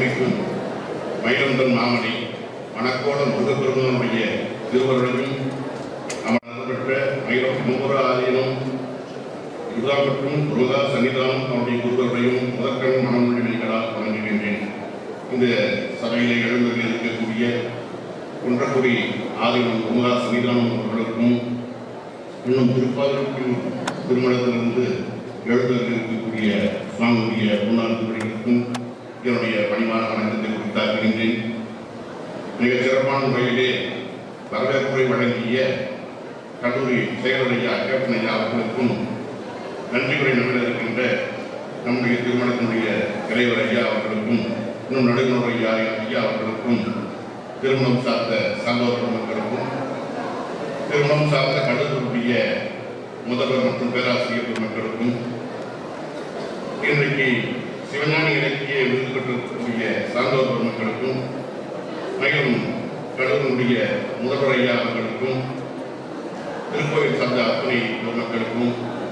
அருள்மிகு மயிலந்தன் மாமணி மணக்கோட முருகப்பெருமானுடைய திருவருளையும் அமர் பெற்ற மயிலம் மும்முர ஆதீனம் இதுதான் மற்றும் முருகா சன்னிதானம் அவருடைய குருவர்களையும் முதற்கண் மனமொழிகளால் வழங்குகின்றேன் இந்த சபையிலே எழுந்தது இருக்கக்கூடிய குன்றக்குடி ஆதீனம் முருகா சன்னிதானம் அவர்களுக்கும் இன்னும் திருப்பாதிருப்பின் திருமணத்திலிருந்து எழுந்தது இருக்கக்கூடிய சுவாமியுடைய முன்னாள் திருவடிகளுக்கும் என்னுடைய பணிவான வணக்கத்தை குறித்தாக்குகின்றேன் மிக சிறப்பான முறையிலே வரவேற்புரை வழங்கிய கல்லூரி செயலர் ஐயா கேப்டன் ஐயா அவர்களுக்கும் நன்றி உரை நம்பிட இருக்கின்ற நம்முடைய திருமணத்தினுடைய தலைவர் ஐயா அவர்களுக்கும் இன்னும் நடுவர் ஐயா ஐயா அவர்களுக்கும் திருமணம் சார்ந்த சான்றோர் மக்களுக்கும் திருமணம் சார்ந்த கல்லூரியுடைய முதல்வர் மற்றும் பேராசிரியர் பெருமக்களுக்கும் இன்றைக்கு சிவஞானி இலக்கிய விருது பெற்றிருக்கக்கூடிய சான்றோர் பெருமக்களுக்கும் மேலும் கடவுளுடைய முதல்வர் ஐயா அவர்களுக்கும் திருக்கோயில் சார்ந்த அத்தனை பெருமக்களுக்கும்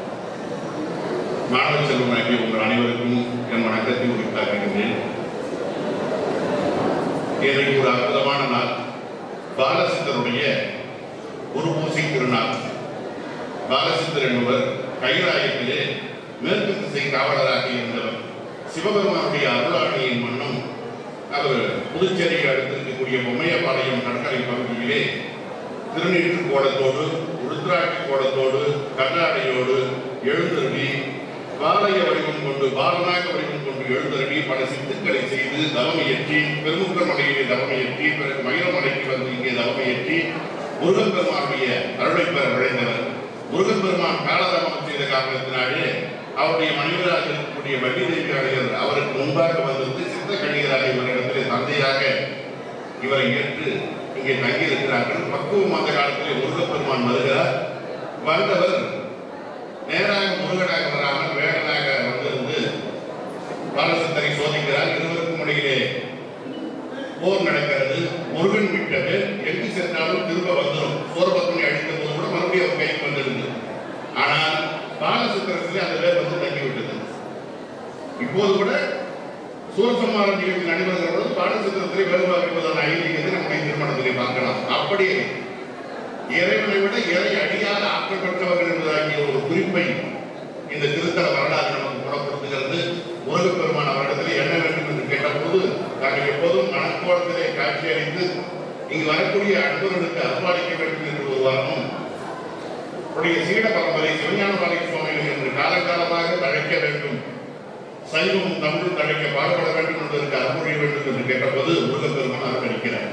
மாணவ செல்வமாகிய உங்கள் அனைவருக்கும் என் வணக்கத்தை உரித்தாக்குகின்றேன் இன்றைக்கு ஒரு அற்புதமான நாள் பாலசித்தருடைய குருபூசை திருநாள் பாலசித்தர் என்பவர் கைலாயத்திலே மேற்கு திசை காவலராக இருந்தவர் சிவபெருமானுடைய அருளாணியின் மன்னம் அவர் புதுச்சேரியில் அடுத்திருக்கக்கூடிய பொம்மையபாளையம் கடற்கரை பகுதியிலே திருநீற்று கோலத்தோடு ருத்ராட்சி கோலத்தோடு கண்ணாடையோடு எழுந்தருளி பாலய வடிவம் கொண்டு பாலனாக வடிவம் கொண்டு எழுந்தருளி பல சித்துக்களை செய்து தவமையற்றி பெருமுக்க மலையிலே தவமையற்றி பிறகு மயிலமலைக்கு வந்து இங்கே தவமையற்றி முருகப்பெருமானுடைய அருளை பெற விளைந்தவர் முருகப்பெருமான் காலதாமம் செய்த காரணத்தினாலே அவருடைய மனைவராக இருக்கக்கூடிய வள்ளி தேவி அடையர் அவருக்கு முன்பாக வந்திருந்து சித்த கணிகராக இவரிடத்திலே தந்தையாக இவரை ஏற்று இங்கே தங்கி இருக்கிறார்கள் பக்குவம் அந்த காலத்திலே முருகப்பெருமான் வருகிறார் வந்தவர் நேராக முருகனாக வராமல் வேடனாக வந்திருந்து பாலசந்தரை சோதிக்கிறார் இருவருக்கும் இடையிலே போர் நடக்கிறது முருகன் விட்டது எங்கு சென்றாலும் திரும்ப வந்துடும் சோரபத்மனை அழித்த போது கூட மறுபடியும் அவர் கைக்கு வந்துடுது ஆனால் பாலசத்திரத்திலே அந்த வேர் வந்து தங்கிவிட்டது இப்போது கூட சூரசம்மார நிகழ்ச்சி நடைபெறுகிற பொழுது பாடசித்திரத்திலே வேறுபாடுவதான ஐதீகத்தை நம்முடைய திருமணத்திலே பார்க்கலாம் அப்படி இறைவனை விட இறை அடியாத ஆற்றல் பெற்றவர்கள் என்பதாகிய ஒரு குறிப்பை இந்த திருத்தல வரலாறு நமக்கு புலப்படுத்துகிறது முருகப்பெருமான் அவரிடத்தில் என்ன வேண்டும் என்று கேட்டபோது தாங்கள் எப்போதும் மனக்கோலத்திலே காட்சியளித்து இங்கு வரக்கூடிய அன்பர்களுக்கு அர்ப்பணிக்க வேண்டும் என்று ஒரு வரணும் உடைய சீட பரம்பரை சிவஞான பாலிக சுவாமிகள் என்று காலகாலமாக தழைக்க வேண்டும் சைவம் தமிழ் தழைக்க பாடுபட வேண்டும் என்பதற்கு அருள்மொழி வேண்டும் என்று கேட்டபோது முருகப்பெருமான் அர்ப்பணிக்கிறார்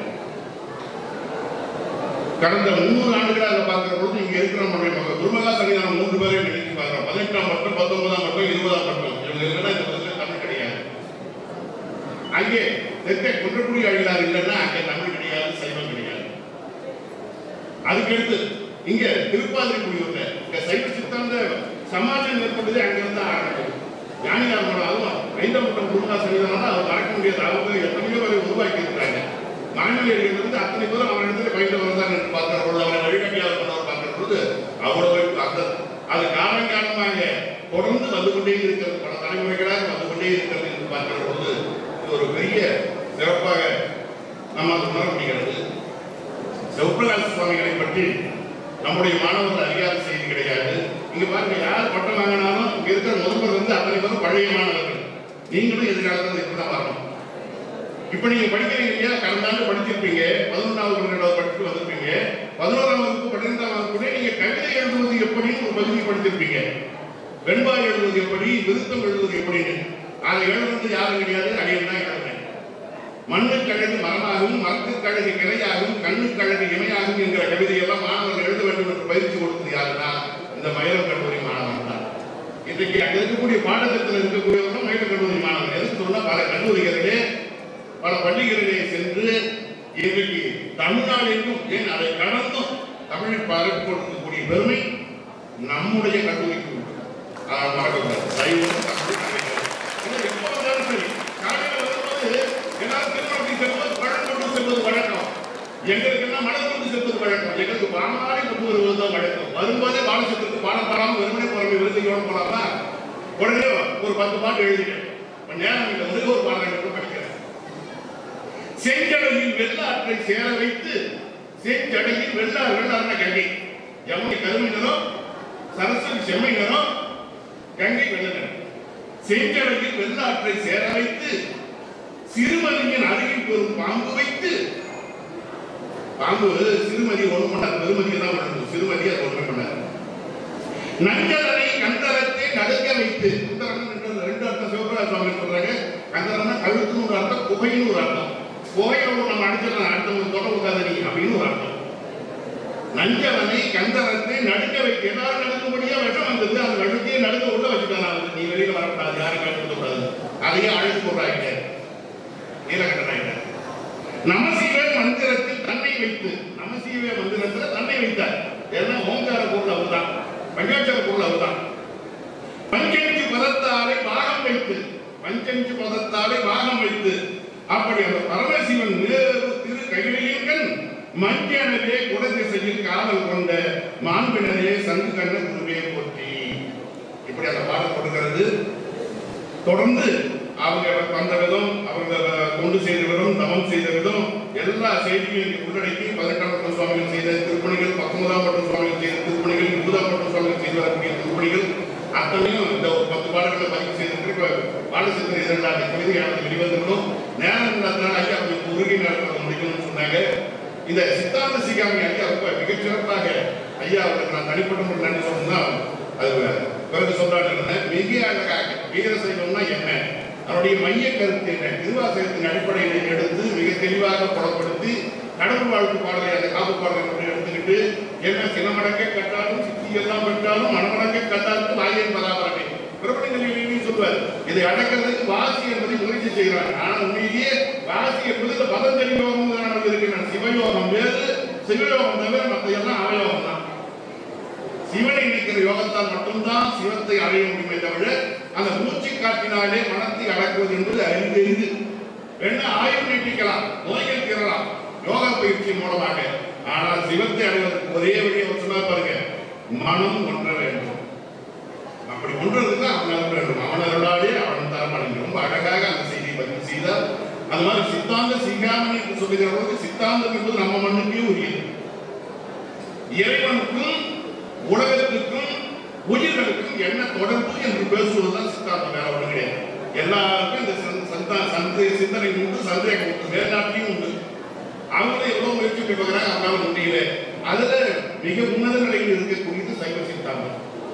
கடந்த முன்னூறு ஆண்டுகளாக பார்க்கிற பொழுது இங்க இருக்கிற நம்முடைய மக- குருமகா சன்னிதானம் மூன்று பேரை நினைச்சு பார்க்கிறோம் பதினெட்டாம் மட்டும் பத்தொன்பதாம் மட்டும் இருபதாம் மட்டும் இவங்க இல்லைன்னா இந்த பக்கத்துல தமிழ் கிடையாது அங்கே தெற்கே குன்றக்குடி அழிலார் இல்லைன்னா அங்கே தமிழ் கிடையாது சைவம் கிடையாது அதுக்கடுத்து இங்க திருப்பாதிரிக்குடியூர்ல இங்க சைவ சித்தாந்த சமாஜம் ஏற்பட்டதே அங்கிருந்து ஆரம்பிக்கும் ஞானியார் மடம் அதுவும் ஐந்தமட்டம் குருமகா சன்னிதானம் அதை மறக்க முடியாது அவங்க எத்தனையோ பேரை உருவாக்கி இருக்கிறாங்க மாணவியர்களிலிருந்து அத்தனை பேரும் அவரிடத்தில் பயின்று வந்தார் என்று பார்க்கிற பொழுது அவரை வழிகாட்டியாக கொண்டவர் பார்க்கிற பொழுது அவ்வளவு அந்த அது காலம் காலமாக தொடர்ந்து வந்து கொண்டே இருக்கிறது பல தலைமுறைகளாக வந்து கொண்டே இருக்கிறது என்று பார்க்கிற பொழுது இது ஒரு பெரிய சிறப்பாக நம்மால் உணர முடிகிறது சிவபிரகாச சுவாமிகளை பற்றி நம்முடைய மாணவர்கள் அறியாத செய்தி கிடையாது இங்க பாருங்க யார் பட்டம் வாங்கினாலும் இங்க இருக்கிற முதல்வர் வந்து அத்தனை பேரும் பழைய மாணவர்கள் நீங்களும் எதிர்காலத்தில் இப்படிதான் வரணும் இப்ப நீங்க படிக்கிறீங்க இல்லையா கடந்த ஆண்டு படிச்சிருப்பீங்க பதினொன்றாவது பன்னிரெண்டாவது படிச்சுட்டு வந்திருப்பீங்க பதினோராம் வகுப்பு பன்னிரெண்டாம் வகுப்புல நீங்க கவிதை எழுதுவது எப்படின்னு ஒரு பகுதி படிச்சிருப்பீங்க வெண்பா எழுதுவது எப்படி விருத்தம் எழுதுவது எப்படின்னு அதை எழுதுவது யாரும் கிடையாது அடியன் தான் எழுதுனேன் மண்ணுக்கு அழகு மரமாகவும் மரத்துக்கு அழகு கிளையாகவும் கண்ணுக்கு அழகு இமையாகும் என்கிற கவிதையெல்லாம் மாணவர்கள் எழுத வேண்டும் என்று பயிற்சி கொடுத்தது யாருன்னா இந்த மயிலம் கல்லூரி மாணவன் தான் இன்றைக்கு அங்க இருக்கக்கூடிய பாடத்திட்டத்தில் இருக்கக்கூடியவர்கள் மயிலம் கல்லூரி மாணவன் எதுக்கு சொன்னா பல கல்லூரிகளிலே பல பள்ளிகளிலே சென்று இன்றைக்கு தமிழ்நாடு எங்கும் ஏன் அதை கடந்தும் தமிழை பரப்பி கொடுக்கக்கூடிய பெருமை நம்முடைய கல்லூரிக்கு உண்டு. அதை மறக்கக்கூடாது சைவம் தமிழ் கலைஞர். இது எப்ப வந்தாலும் சரி காலையில வரும்போது எல்லாரும் திருமணத்துக்கு செல்வது பழம் கொண்டு செல்வது வழக்கம் எங்களுக்கு என்ன மனம் கொண்டு செல்வது வழக்கம் எங்களுக்கு பாமாலை கொண்டு வருவது தான் வழக்கம் வரும்போதே பாலசத்துக்கு பாடம் பாடாம வெறுமனே போறோம் விருதுகளோட போலாமா உடனே ஒரு பத்து பாட்டு எழுதிட்டேன் இப்ப நேரம் இல்லை ஒரே ஒரு பாடம் மட்டும் படிக்கிறேன் செஞ்சடையில் வெள்ளாற்றை சேர வைத்து செஞ்சடையில் வெள்ளார் வெள்ளார்ன கங்கை யமுனை கருமை நிறம் சரஸ்வதி செம்மை நிறம் கங்கை வெள்ள நிறம் செஞ்சடையில் வெள்ளாற்றை சேர வைத்து சிறுமதியின் அருகில் பெறும் பாம்பு வைத்து பாம்பு சிறுமதி ஒண்ணு பண்ணார் பெருமதியை தான் பண்ணணும் சிறுமதி அது ஒண்ணு பண்ணார் நஞ்சலனை கந்தரத்தை நடுக்க வைத்து குந்தரம் ரெண்டு ரெண்டு அர்த்தம் சிவபிரா சுவாமி சொல்றாங்க கந்தரம்னா கழுத்துன்னு ஒரு அர்த்தம் குகைன்னு ஒரு அர்த்தம் குகையில ஒரு நம்ம அடிச்சிடலாம் அடுத்தவங்க தொட விடாத நீ அப்படின்னு ஒரு அர்த்தம் நஞ்சவனை கந்தரத்தை நடுக்க வைக்க எல்லாரும் நடுக்கும்படியா விஷம் வந்தது அந்த விஷத்தையே நடுக்க உள்ள வச்சுட்டான் அவரு நீ வெளியில வரக்கூடாது யாரும் கண்டுக்கூடாது அதையே அழைத்து போடுறாங்க நீலகண்டனாயிட்டார் நமசிவ மந்திரத்தில் தன்னை வைத்து நமசிவ மந்திரத்தில் தன்னை வைத்தார் ஏன்னா ஓங்கார பொருள் அவர்தான் பஞ்சாட்சர பொருள் அவர்தான் பஞ்சஞ்சு பதத்தாரை பாகம் வைத்து பஞ்சஞ்சு பதத்தாரை பாகம் வைத்து அப்படி அந்த பரமசிவன் மேறு திரு கையிலையுங்கள் மஞ்சனவே குடதிசையில் காவல் கொண்ட மாண்பினரே சங்கு கண்ண குருவே போற்றி இப்படி அந்த பாடல் கொடுக்கிறது தொடர்ந்து அவங்க வந்த விதம் அவங்க கொண்டு செய்த விதம் தவம் செய்த விதம் எல்லா செய்தியும் இங்கே உள்ளடக்கி பதினெட்டாம் பட்டம் சுவாமிகள் செய்த திருப்பணிகள் பத்தொன்பதாம் பட்டம் சுவாமிகள் செய்த திருப்பணிகள் இருபதாம் பட்டம் சுவாமிகள் செய்து வரக்கூடிய திருப்பணிகள் அத்தனையும் இந்த ஒரு பத்து பாடல்களை பதிவு செய்திருக்கு பாலச்சந்திரன் இரண்டாவது கவிதை எனக்கு வெளிவந்திருக்கும் நேரம் இல்லாதனால ஐயா கொஞ்சம் உருகி நேரத்தில் முடிக்கணும்னு சொன்னாங்க இந்த சித்தாந்த சிகாமி ஐயா ரொம்ப மிகச் சிறப்பாக ஐயா அவருக்கு நான் தனிப்பட்ட முறை நன்றி சொல்லணும்னா அது பிறகு சொல்றாரு மிக அழகாக வீரசைவம்னா என்ன அவருடைய மைய கருத்து என்ன திருவாசகத்தின் அடிப்படையில் எடுத்து மிக தெளிவாக புலப்படுத்தி கடவுள் வாழ்த்து பாடலை அந்த காப்பு பாடலை மட்டும் எடுத்துக்கிட்டு என்ன சினமடங்க கட்டாலும் சித்தி எல்லாம் பெற்றாலும் மனமடங்க கட்டாலும் வாயன் பராபரமே பிரபலங்களில் சொல்வார் இதை அடக்கிறதுக்கு வாசி என்பதை முயற்சி செய்கிறார் ஆனால் உண்மையிலேயே வாசி என்பது இந்த பதஞ்சலி யோகம் தான் இருக்கிறார் சிவயோகம் வேறு சிவயோகம் தவிர மற்ற எல்லாம் அவயோகம் தான் சிவனை நினைக்கிற யோகத்தால் மட்டும்தான் சிவத்தை அடைய முடியுமே தவிர அந்த மூச்சு காட்டினாலே மனத்தை அடக்குவது என்பது அறிந்தெரிது என்ன ஆயுள் நீட்டிக்கலாம் நோய்கள் தீரலாம் யோகா பயிற்சி மூலமாக ஆனால் சிவத்தை அடைவதற்கு ஒரே வழி அவர் சொன்னா பாருங்க மனம் ஒன்ற வேண்டும் அப்படி ஒன்றதுக்கு அவன் அருள் வேண்டும் அவன் அருளாலே அவன் தரம் அடைந்து ரொம்ப அழகாக அந்த செய்தியை பதிவு செய்தார் அது மாதிரி சித்தாந்த சிங்காமணி என்று சொல்லுகிற பொழுது சித்தாந்தம் என்பது நம்ம மண்ணுக்கே உரியது இறைவனுக்கும் உலகத்துக்கும் உயிர்களுக்கும் என்ன தொடர்பு என்று பேசுவதுதான் சித்தாந்தம் வேற ஒண்ணு கிடையாது எல்லாருக்கும் இந்த சந்த- சந்தா- சந்தே- சிந்தனை உண்டு சந்தேகம் உண்டு வேதாட்டியும் உண்டு அவங்களே எவ்வளவு முயற்சி பண்ணி பார்க்கறாங்க அவங்களால முடியல அதுல மிக உன்னத நிலையில் இருக்கக்கூடியது சைவ சித்தாந்தம்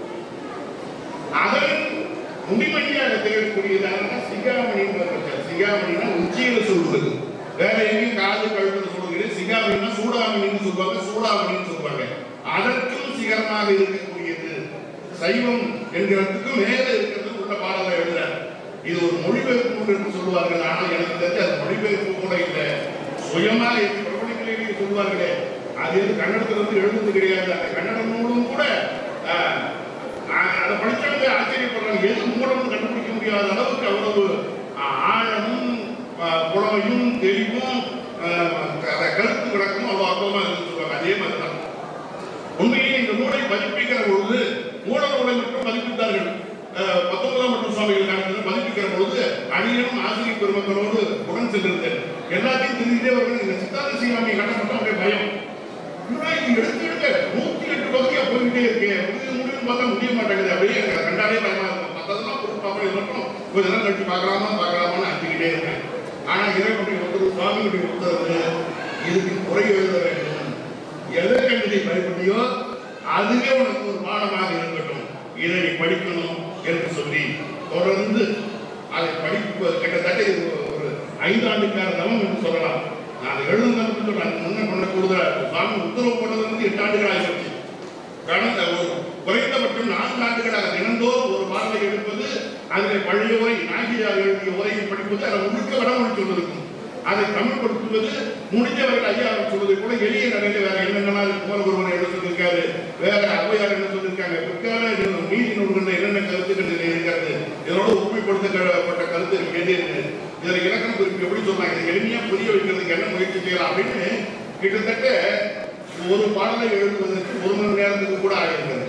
அதன் முடிமணியாக திகழக்கூடியதாக சிகாமணின்னு சிகாமணினா உச்சியில சொல்வது வேற எங்கேயும் காது கழுத்துல சொல்லுகிறது சிகாமணினா சூடாமணின்னு சொல்லுவாங்க சூடாமணின்னு சொல்லுவாங்க அதற்கும் சிகரமாக இருக்கக்கூடியது சைவம் என்கிறதுக்கு மேல இருக்கிறது உள்ள பாடலை எழுதுறார் இது ஒரு மொழிபெயர்ப்பு நூல் என்று சொல்லுவார்கள் ஆனால் எனக்கு தெரிஞ்சு அது மொழிபெயர்ப்பு கூட இல்லை சுயமா பிரபலங்களிலேயே சொல்லுவார்களே அது எது கன்னடத்துல இருந்து எழுதுறது கிடையாது அந்த கன்னட நூலும் கூட ஆஹ், ஆஹ், அதை படிச்சவங்க ஆச்சரியப்படுறாங்க எது மூலம்னு கண்டுபிடிக்க முடியாத அளவுக்கு அவ்வளவு ஆஹ், ஆழமும் ஆஹ், புலமையும் தெளிவும் ஆஹ், அதை கருத்து விளக்கமும் அவ்வளவு அற்புதமா இருக்குன்னு சொல்லுவாங்க அதே மாதிரி தான் உண்மையிலே இந்த நூலை பதிப்பிக்கிற பொழுது மூல நூலை மட்டும் பதிப்பித்தார்கள் அஹ், பத்தொன்பதாம் மற்றும் சுவாமிகள் காலத்தில் பதிப்பிக்கிற பொழுது அடியனும் ஆசிரியர் பெருமக்களோடு உடன் சென்றிருந்தேன் எல்லாத்தையும் தெரிஞ்சுட்டே வருவேன் இந்த சித்தாந்த சீராமி கட்டப்பட்ட அப்படியே பயம் என்னடா இது எடுத்து எடுக்க நூத்தி எட்டு பகுதியா போய்கிட்டே இருக்கு முடிவு முடிவு பார்த்தா முடிய மாட்டேங்குது அப்படியே எனக்கு கண்டாலே பயமா இருக்கும் மற்றதெல்லாம் பொருட்பாப்பா இது மட்டும் கொஞ்ச நேரம் கழிச்சு பார்க்கலாமா பார்க்கலாமான்னு அடிச்சுக்கிட்டே இருக்கேன் ஆனா இறைவனுடைய உத்தரவு சுவாமியுடைய உத்தரவு இதுக்கு குறை எழுத வேண்டும் எதை கண்டு நீ பயப்பட்டியோ அதுவே உனக்கு ஒரு பாடமாக இருக்கட்டும் இதை நீ படிக்கணும் என்று சொல்லி தொடர்ந்து அதை படிப்பு கிட்டத்தட்ட இது ஒரு ஐந்தாண்டுக்கார தவம் என்று சொல்லலாம் நான் அதை எழுதுனதுன்னு சொல்றேன் முன்ன பண்ண கூடுதலா இருக்கு. சுவாமி உத்தரவு பண்ணது வந்து எட்டு ஆண்டுகள் ஆகிடுச்சு கடந்த ஒரு குறைந்தபட்சம் நான்கு ஆண்டுகளாக தினந்தோறும் ஒரு பாடலை எடுப்பது அதில் பழைய உரை நாகியார் எழுதிய உரையை படிப்பது அதை முழுக்க வடமொழி சொல்லிருக்கும் அதை தமிழ்படுத்துவது முடிஞ்சவர்கள் ஐயா அவர் சொல்வதை கூட எளிய நடையில வேற என்னென்னலாம் குமரகுருவன் என்ன சொல்லியிருக்காரு வேற ஔவையார் என்ன சொல்லியிருக்காங்க பிற்கால நீதி நூல்கள் என்னென்ன கருத்துக்கள் இதில் இருக்கிறது இதனோட உண்மைப்படுத்தப்பட்ட கருத்து இருக்கு எது இருக்கு இதுல இலக்கண குறிப்பு எப்படி சொல்றாங்க இது எளிமையா புரிய வைக்கிறதுக்கு என்ன முயற்சி செய்யலாம் அப்படின்னு கிட்டத்தட்ட ஒரு பாடலை எழுதுவதற்கு ஒரு மணி நேரத்துக்கு கூட ஆகியிருக்கிறது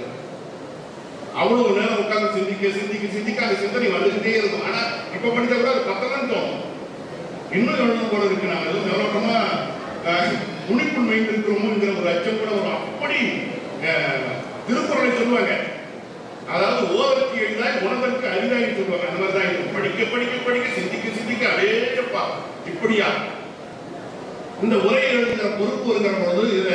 அவ்வளவு நேரம் உட்கார்ந்து சிந்திக்க சிந்திக்க சிந்திக்க அந்த சிந்தனை வந்துகிட்டே இருக்கும் ஆனா இப்ப படிச்சா கூட அது பத்ததான் தோணும் இன்னும் எழுதணும் போல இருக்கு நாம எதுவும் நிலவரமா துணிப்புள் மைந்திருக்கிறோமோங்கிற ஒரு அச்சம் கூட வரும் அப்படி அஹ், திருக்குறளை சொல்லுவாங்க அதாவது ஓதற்கு எளிதாய் உணர்தற்கு அரிதாய் சொல்லுவாங்க அந்த மாதிரி தான் இருக்கும் படிக்க படிக்க படிக்க சிந்திக்க சிந்திக்க அடேப்பா இப்படியா இந்த உரை எழுதுகிற பொறுப்பு இருக்கிற பொழுது இதுல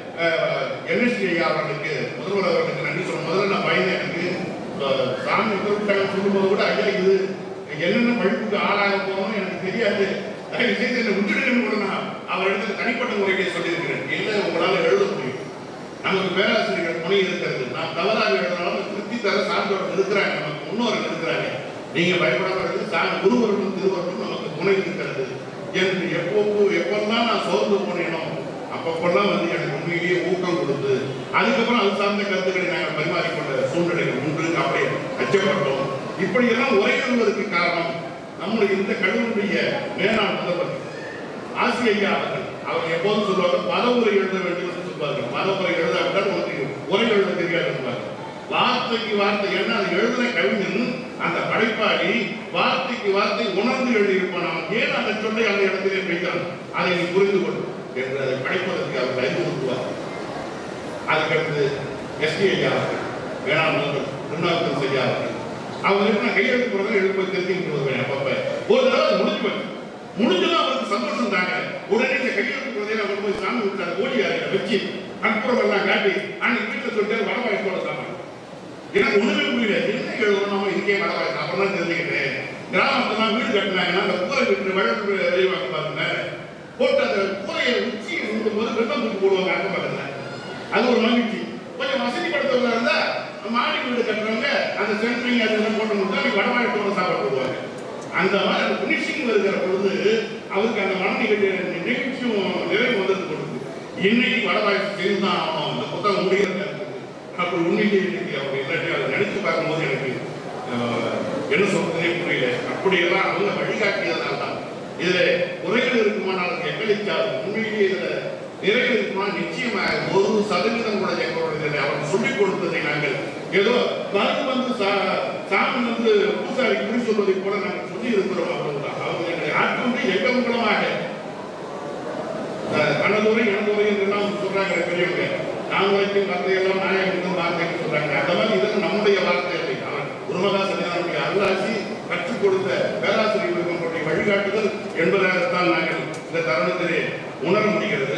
என்எஸ்டி ஐயா அவர்களுக்கு முதல்வர் அவர்களுக்கு நன்றி சொல்ல முதல்ல நான் பயந்தேன் எனக்கு அஹ், சாமி உத்தரவிட்டாங்க சொல்லும்போது கூட ஐயா இது என்னென்ன படிப்புக்கு ஆளாக போகணும்னு எனக்கு தெரியாது தயவு செய்து என்னை விட்டுடுங்கன்னு கூட நான் அவரிடத்துல தனிப்பட்ட முறையிலே சொல்லியிருக்கிறேன் இல்லை உங்களால எழுத முடியும் நமக்கு பேராசிரியர்கள் துணை இருக்கிறது நாம் தவறாக எழுதினாலும் திருப்தி தர சார்ந்தவர்கள் இருக்கிறாங்க நமக்கு முன்னோர்கள் இருக்கிறாங்க நீங்க பயப்படாம இருக்கு சார் குருவர்களும் திருவர்களும் நமக்கு துணை இருக்கிறது என்று எப்போ எப்பெல்லாம் நான் சோர்ந்து போனேனோ அப்பப்பெல்லாம் வந்து எனக்கு உண்மையிலேயே ஊக்கம் கொடுத்து அதுக்கப்புறம் அது சார்ந்த கருத்துக்களை நாங்கள் பரிமாறிக்கொண்ட சூழ்நிலைகள் உண்டு அப்படியே அச்சப்பட்டோம் இப்படியெல்லாம் உரையாடுவதற்கு காரணம் நம்முடைய இந்த கல்லூரிய மேலாண் முதல்வர் ஆசிய ஐயா அவர்கள் அவர் எப்போதும் சொல்லுவாங்க பதவுரை எழுத வேண்டும் என்று சொல்வார்கள் பதவுரை எழுதாவிட்டால் உனக்கு உரை எழுத தெரியாது என்பார்கள் வார்த்தைக்கு வார்த்தை என்ன அது எழுதின கவிஞன் அந்த படைப்பாளி வார்த்தைக்கு வார்த்தை உணர்ந்து எழுதியிருப்பான் அவன் ஏன் அந்த சொல்லை அந்த இடத்திலே வைத்தான் அதை நீ புரிந்து கொள் என்று அதை படைப்பதற்கு அவர் அறிவுறுத்துவார் அதுக்கடுத்து எஸ்டி ஐயா அவர்கள் வேளாண் முதல்வர் திருநாவுக்கரசு ஐயா அவர்கள் அவர் என்ன கையெழுத்து போறதை எழுப்ப திருத்திட்டு வருவேன் அப்பப்ப ஒரு தடவை அது முடிஞ்சு போச்சு முடிஞ்சதும் அவருக்கு சந்தோஷம் தாங்க உடனே இந்த கையெழுத்து போறதை அவர் போய் சாமி விட்டார் ஓடி அறையில வச்சு கற்பூரம் எல்லாம் காட்டி அன்னைக்கு வீட்டில் சொல்லிட்டு வடவாய் போட சாமி எனக்கு ஒண்ணுமே புரியல என்ன எழுதணும் நம்ம இதுக்கே வடவாய் அப்புறம் தான் தெரிஞ்சுக்கிட்டேன் கிராமத்துல வீடு கட்டினாங்கன்னா அந்த கூரை வீட்டு வழக்கு வெளிவாங்க பாருங்க போட்டு அந்த கூரையை உச்சி போது வெள்ளம் தூக்கி போடுவாங்க அக்கம் பக்கத்துல அது ஒரு மகிழ்ச்சி கொஞ்சம் வசதி படுத்தவங்க இருந்தா மாடி வீடு கட்டுறவங்க அந்த சென்ட்ரிங் அதெல்லாம் போட்டு முடிச்சா நீ வடவாய் போட சாப்பாடு போடுவாங்க அந்த மாதிரி அந்த பினிஷிங் வருகிற பொழுது அவருக்கு அந்த மன நிகழ்ச்சி நிகழ்ச்சியும் நிறைவு வந்தது கொடுத்து இன்னைக்கு வடவாய் செய்து தான் ஆகணும் அந்த புத்தகம் முடிகிறது அப்படி உண்மையிலேயே இன்னைக்கு அவங்க இல்லாட்டி அதை நினைச்சு பார்க்கும்போது எனக்கு அஹ், என்ன சொல்றதே புரியல அப்படியெல்லாம் அவங்க வழிகாட்டியதனால தான் இதுல குறைகள் இருக்குமானால் அது எக்களித்தால் உண்மையிலேயே இதுல நிறைகள் இருக்குமா நிச்சயமாக ஒரு சதவீதம் கூட எங்களுடைய அவர் சொல்லிக் கொடுத்ததை நாங்கள் ஏதோ மருந்து வந்து சா- சாமி வந்து பூசாரி குறி சொல்வதை போல நாங்கள் சொல்லி இருக்கிறோம் அவ்வளவுதான் அவங்க எங்களை ஆட்கொண்டு எங்கள் மூலமாக கண்ணதுரை எனதுரை என்றெல்லாம் சொல்றாங்க பெரியவங்க நான் உரைக்கும் வார்த்தையெல்லாம் நாயகம் வார்த்தைன்னு சொல்றாங்க அந்த மாதிரி இதெல்லாம் நம்முடைய வார்த்தை இல்லை அவன் குருமதாசனுடைய அருளாசி கற்றுக் கொடுத்த பேராசிரியர்களுக்கு நம்முடைய வழிகாட்டுதல் என்பதாகத்தான் நாங்கள் இந்த தருணத்திலே உணர முடிகிறது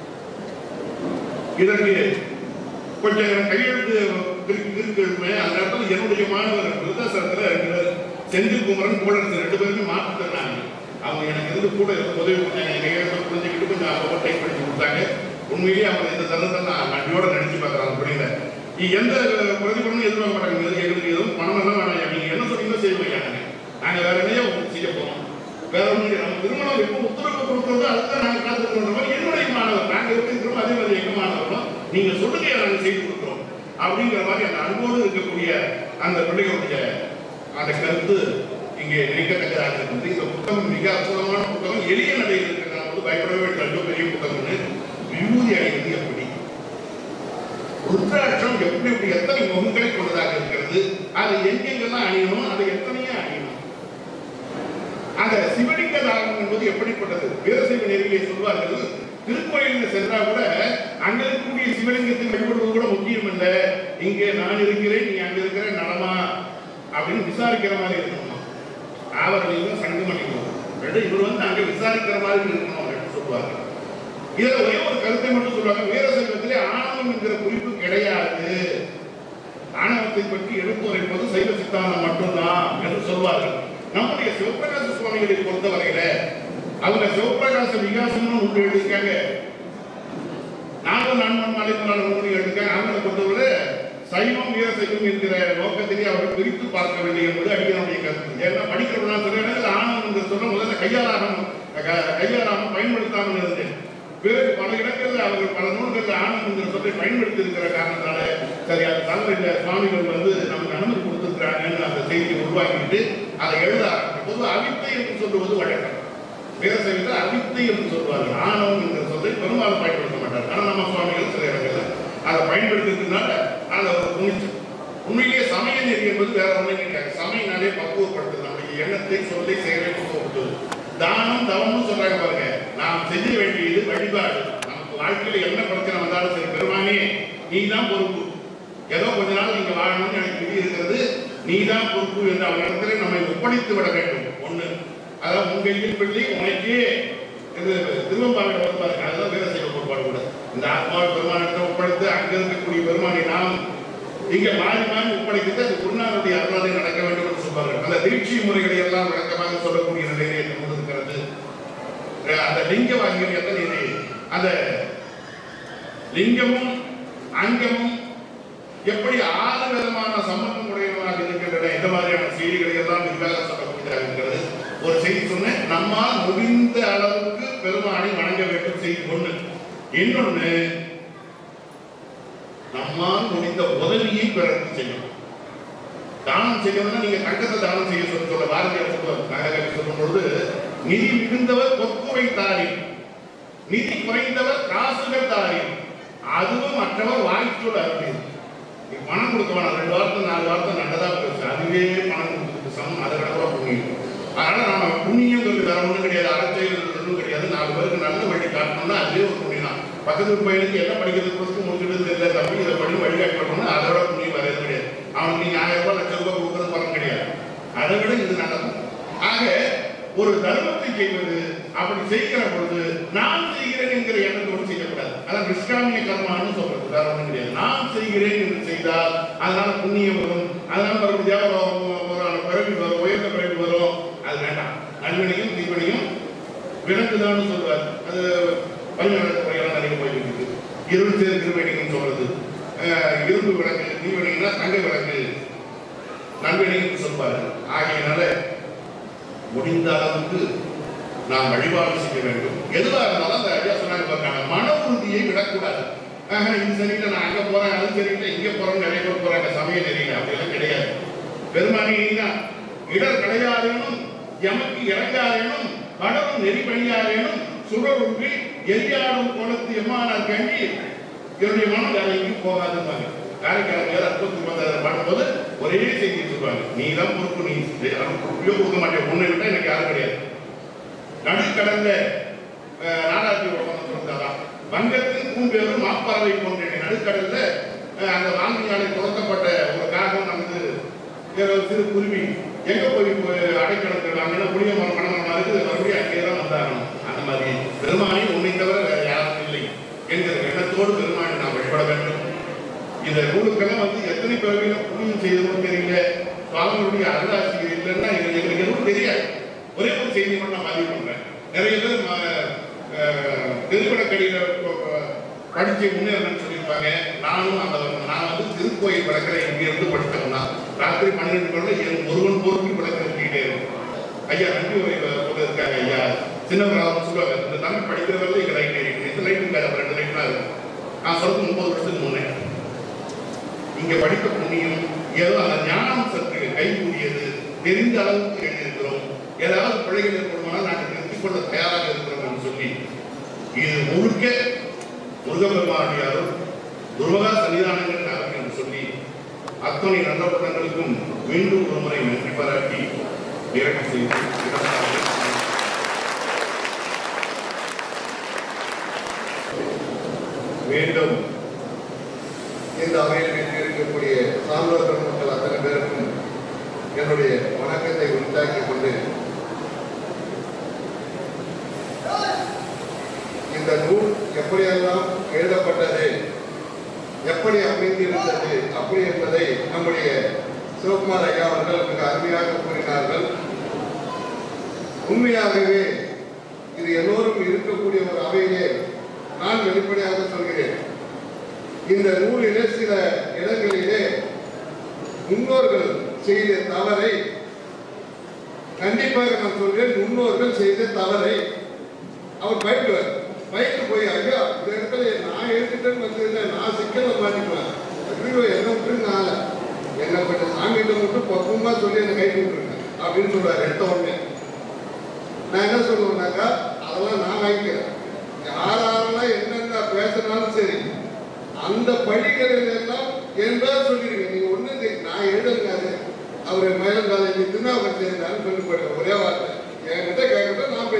இதற்கு கொஞ்சம் எனக்கு கையெழுத்து இருக்கு- இருக்குமே அந்த இடத்துல என்னுடைய மாணவர் விருதாசனத்தில் ரெண்டு பேர் செந்தில் குமரன் கோடரசு ரெண்டு பேருமே மாற்றுத்திறனாங்க அவங்க எனக்கு இருந்து கூட இருந்து உதவி பண்ணாங்க என் கையெழுத்து புரிஞ்சுக்கிட்டு கொஞ்சம் அப்பப்போ டைப் பண்ணி கொடுத்தாங்க உண்மையிலேயே அவங்க இந்த தருணத்தை நான் நன்றியோட நினைச்சு பார்க்குறாங்க புரியல நீ எந்த பிரதிபலனும் எதிர்பார்க்க மாட்டாங்க இது எங்களுக்கு எதுவும் பணம் எல்லாம் வேணாம் நீங்க என்ன சொன்னீங்களோ செய்வோம் நாங்க நாங்க வேற எதையோ செய்ய போறோம் வேற ஒண்ணு நம்ம திருமணம் எப்போ உத்தரவு கொடுக்கறதோ அதுதான் நாங்க காத்துக்கிறோம் மாதிரி என்னுடைய மாணவர் நாங்க எப்படி இருக்கிறோம் அதே மாதிரி எங்க மாணவர்களும் நீங்க சொல்லுங்க நாங்க செய்து கொடுக்குறோம் அப்படிங்கிற மாதிரி அந்த அன்போடு இருக்கக்கூடிய அந்த பிள்ளைகளுடைய அந்த கருத்து இங்கே நினைக்கத்தக்கதாக இருக்குது இந்த புத்தகம் மிக அற்புதமான புத்தகம் எளிய நடையில் இருக்கிறது நான் வந்து பயப்படவே வேண்டிய ரொம்ப பெரிய புத்தகம்னு விபூதி அடைவது எப்படி ருத்ராட்சம் எப்படி எப்படி எத்தனை முகங்களை கொண்டதாக இருக்கிறது அதை எங்கெங்கெல்லாம் அணியணும் அதை எத்தனையோ அணியணும் அந்த சிவலிங்க தானம் என்பது எப்படிப்பட்டது வீரசைவ நெறியிலே சொல்வார்கள் திருக்கோயிலில் சென்றா கூட அங்க இருக்கக்கூடிய சிவலிங்கத்தை வழிபடுவது கூட முக்கியம் இல்ல இங்கே நான் இருக்கிறேன் நீ அங்க இருக்கிற நலமா அப்படின்னு விசாரிக்கிற மாதிரி இருக்கணும் ஆவரணியும் சங்கமணியும் ரெண்டு இவர் வந்து அங்க விசாரிக்கிற மாதிரி இருக்கணும் அப்படின்னு சொல்லுவாங்க இதுல ஒரே ஒரு கருத்தை மட்டும் சொல்லுவாங்க வீரசைவத்திலே ஆணவம் என்கிற குறிப்பு கிடையாது ஆணவத்தை பற்றி எடுத்துரைப்பது சைவ சித்தாந்தம் மட்டும்தான் என்று சொல்வார்கள் நம்முடைய சிவபிரகாச சுவாமிகளை பொறுத்தவரையில அவங்க சிவபிரகாச விகாசம்னு ஒன்று எழுதியிருக்காங்க நானும் நான்மன் மாலைமலான ஒன்று எழுதியிருக்காங்க அவங்களை பொறுத்தவரை சைவம் வீரசைவம் என்கிற நோக்கத்திலே அவர்கள் பிரித்து பார்க்கவில்லை என்பது அடிக்கனுடைய கருத்து ஏன்னா படிக்கிறவனா சில இடங்கள் ஆணவம் என்று சொல்ல முதல்ல கையாளாரம் க- கையாளாமல் பயன்படுத்தாமல் இருந்தேன் பிறகு பல இடங்களில் அவர்கள் பல நூல்களில் ஆனந்த் என்கிற சொல்லை பயன்படுத்தி இருக்கிற காரணத்தால சரி அது தவறில்லை சுவாமிகள் வந்து நமக்கு அனுமதி கொடுத்துருக்கிறாங்கன்னு அந்த செய்தியை உருவாக்கிட்டு அதை எழுத ஆரம்பிக்கும் பொது அவித்தை என்று சொல்லுவது வழக்கம் வேற செய்தியில் அவித்தை என்று சொல்வார்கள் ஆணவம் என்கிற சொல்லை பெரும்பாலும் பயன்படுத்த மாட்டார் ஆனால் நம்ம சுவாமிகள் சில இடங்களில் அதை பயன்படுத்துறதுனால அதை ஒரு துணிச்சல் உண்மையிலேயே சமய நெறி என்பது வேற ஒன்றும் கிடையாது சமயனாலே பக்குவப்படுத்துது நம்முடைய எண்ணத்தை சொல்லை செயலை பக்குவப்படுத்துவது தானம் தவம்னு சொல்றாங்க பாருங்க நாம் செய்ய வேண்டியது வழிபாடு நமக்கு வாழ்க்கையில என்ன பிரச்சனை வந்தாலும் சரி பெருமானே நீ தான் பொறுப்பு ஏதோ கொஞ்ச நாள் நீங்க வாழணும்னு எனக்கு விதி இருக்கிறது நீ தான் பொறுப்பு என்று அவன் இடத்துல நம்மை ஒப்படைத்து விட வேண்டும் ஒண்ணு அதாவது உங்க கையில் பிள்ளை உனக்கே இது திருவம்பாவிட வருவாரு அதுதான் வேலை செய்ய கோட்பாடு கூட இந்த ஆத்மாவை பெருமானிடத்தை ஒப்படைத்து அங்க இருக்கக்கூடிய பெருமானை நாம் இங்க மாறி மாறி ஒப்படைக்கிறது அது குருநாதனுடைய அருளாலே நடக்க வேண்டும் என்று சொல்வார்கள் அந்த தீட்சை முறைகளை எல்லாம் விளக்கமாக சொல்லக்கூடிய நிலையிலே கொண்டு இருக்கிறது அஹ் அந்த லிங்க வாங்கியது எத்தனை இது அந்த லிங்கமும் அங்கமும் எப்படி ஆறு விதமான சம்பந்தம் உடையவனாக இருக்கின்றன இந்த மாதிரியான செய்திகளை எல்லாம் விரிவாக சொல்லக்கூடியதாக இருக்கிறது ஒரு செய்தி சொன்னேன் நம்மால் முடிந்த அளவுக்கு பெருமானை வணங்க வேண்டும் செய்தி ஒண்ணு இன்னொன்னு நம்மால் முடிந்த உதவியை பிறகு செய்யணும் தானம் செய்யணும்னா நீங்க தங்கத்தை தானம் செய்ய சொல்ல சொல்ல பாரதியார் சொல்லுவார் நகை சொல்லும் பொழுது நிதி மிகுந்தவர் பொற்குவை தாரி நிதி குறைந்தவர் காசுகள் தாரி அதுவும் மற்றவர் வாய்ச்சொல் அருள் நீ பணம் கொடுக்க வேணாம் ரெண்டு வாரத்தை நாலு வாரத்தை நல்லதா பேசு அதுவே பணம் கொடுத்துட்டு சமம் அதை கூட புண்ணியம் அதனால நம்ம புண்ணியங்கிறது வேற ஒண்ணும் கிடையாது அறச்செயல் ஒன்றும் கிடையாது நாலு பேருக்கு நல்ல வழி காட்டணும்னா அதுவே ஒரு புண்ணியம் தான் பக்கத்து பையனுக்கு என்ன படிக்கிறது கொடுத்து முடிச்சுட்டு தெரியல தம்பி இதை படி வழிகாட்டி பண்ணணும் அதை விட புண்ணியம் வேற எதுவும் கிடையாது அவனுக்கு நீங்க ஆயிரம் ரூபாய் லட்சம் ரூபாய் கொடுக்கறது பலன் கிடையாது அதை விட இது நல்லது ஆக ஒரு தர்மத்தை செய்வது அப்படி செய்கிற பொழுது நான் செய்கிறேன் என்கிற எண்ணத்தோடு செய்யக்கூடாது அதான் நிஷ்காமிய கர்மான்னு சொல்றது வேற ஒண்ணும் கிடையாது நான் செய்கிறேன் என்று செய்தால் அதனால புண்ணியம் வரும் அதனால மறுபடியும் தேவலோகம் வரும் பிறவி வரும் உயர்ந்த பிறவி வரும் அது வேண்டாம் நல்வினையும் தீவினையும் விளக்குதான்னு சொல்றாரு அது பரிமாண முறையெல்லாம் நிறைய போயிருக்கு இருள் சேர் திருவடிங்கன்னு சொல்றது அஹ் இரும்பு விளக்கு தீவனிங்கன்னா தங்க விளக்கு நல்வினைன்னு சொல்வாரு ஆகையினால முடிந்த அளவுக்கு நாம் வழிபாடு செய்ய வேண்டும் எதுவாக இருந்தாலும் அந்த ஐயா சொன்னாங்க பாருங்க மன உறுதியை விடக்கூடாது ஆஹா, இது சரியில்லை நான் அங்க போறேன் அது சரியில்லை இங்க போறேன் நிறைய பேர் போறாங்க சமய நெறியில அப்படியெல்லாம் கிடையாது பெருமானி தான் இடர் கிடையாதேனும் எமக்கு இறங்காதேனும் கடலும் நெறி பணியாதேனும் சுடருன்றி எரியாடும் குளத்து எம்மானார் கண்டி என்னுடைய மனம் வேற எங்கேயும் போகாதுன்னு காரைக்கால அற்புதத்துக்கு வந்த பாடும்போது ஒரே செய்தி சொல்லுவாங்க நீ தான் பொறுப்பு நீ பொறுப்பையோ கொடுக்க மாட்டேன் உன்னை விட்டா எனக்கு யாரும் கிடையாது நடுக்கடல்ல அஹ், நாடாத்தி உலகம் சொல்றதான் வங்கத்தின் பூம்பேரும் மாப்பறவை போன்ற நடுக்கடல்ல அஹ், அந்த வாங்கினாலே துரத்தப்பட்ட ஒரு காகம் நமது ஏதோ சிறு குருவி எங்க போய் போய் அடைக்கலத்தில் அங்கே புளிய மரம் மனமரமா இருக்குது மறுபடியும் அங்கே தான் வந்தாகணும் அந்த மாதிரி பெருமானி உன்னை தவிர வேற யாரும் இல்லை என்கிற எண்ணத்தோடு பெருமானை நாம் வழிபட வேண்டும் இந்த நூலுக்கெல்லாம் வந்து எத்தனை பிறவியில புண்ணியம் செய்ததும் தெரியல சுவாமிகளுடைய அருளாசி இல்லைன்னா எங்களுக்கு எங்களுக்கு எதுவும் தெரியாது ஒரே ஒரு செய்தி மட்டும் நான் பதிவு பண்றேன் நிறைய பேர் ம- அஹ், திருப்பணக்கடியில ப- ப- படிச்சு முன்னேறணும்னு சொல்லியிருப்பாங்க நானும் அந்த நான் வந்து திருக்கோயில் விளக்கிற இங்க இருந்து படித்தவன் தான் ராத்திரி பன்னிரெண்டு மணி என் ஒருவன் போருக்கு விளக்கு இருக்கிட்டே இருக்கும் ஐயா நன்றி உரை போல இருக்காங்க ஐயா சின்னவராக சொல்லுவாங்க இந்த தமிழ் படிக்கிறவர்கள் இங்க லைட் எரியும் எந்த லைட் இருக்காது அப்ப ரெண்டு லைட் தான் இருக்கும் நான் சொல்றது முப்பது வருஷத்துக்கு முன்னே இங்க படித்த புண்ணியம் ஏதோ அந்த ஞானம் சற்று கைகூடியது தெரிந்த அளவுக்கு எழுதியிருக்கிறோம் ஏதாவது பிழைகள் ஏற்படுமானால் நாங்கள் திருத்திக் கொள்ள தயாராக இருக்கிறோம் என்று சொல்லி இது முழுக்க முருகபெருமானுடைய அருள் துர்வகா சன்னிதானங்களின் அருள் என்று சொல்லி அத்தனை நல்ல படங்களுக்கும் மீண்டும் ஒரு முறை நன்றி பாராட்டி நிறைவு செய்து இடமாக மீண்டும் இந்த அவையில் இருக்கக்கூடிய சான்றோர் பெருமக்கள் அத்தனை பேருக்கும் என்னுடைய வணக்கத்தை உண்டாக்கிக் கொண்டு இந்த நூல் எப்படியெல்லாம் எழுதப்பட்டது எப்படி அமைந்திருந்தது அப்படி என்பதை நம்முடைய சிவகுமார் ஐயா அவர்கள் மிக அருமையாக கூறினார்கள் உண்மையாகவே இது எல்லோரும் இருக்கக்கூடிய ஒரு அவையிலே நான் வெளிப்படையாக சொல்கிறேன் இந்த நூலிலே சில இடங்களிலே முன்னோர்கள் செய்த தவறை கண்டிப்பாக நான் சொல்றேன் முன்னோர்கள் செய்த தவறை அவர் பயப்படுவார் பயந்து போய் ஐயா இந்த இடத்துல நான் எழுதிட்டேன்னு வந்ததில்ல நான் சிக்கல மாட்டிக்குவேன் ஐயோ என்ன விட்டு நான் என்ன பண்ண சாமிகிட்ட மட்டும் பக்குவமா சொல்லி என்னை கை விட்டுருங்க அப்படின்னு சொல்றாரு எடுத்த உடனே நான் என்ன சொல்லுவேன்னாக்கா அதெல்லாம் நான் வாங்கிக்கிறேன் யாரெல்லாம் என்னென்ன பேசினாலும் சரி அந்த படிகளில் எல்லாம் என் பேர் சொல்லிடுங்க நீங்க ஒண்ணு தெ- நான் எழுதுங்க அது அவர் மேலங்காலை திருநாவுக்கரசு சேர்ந்தாருன்னு சொல்லி போயிடுங்க ஒரே வார்த்தை என்கிட்ட கேட்கட்டும் நான்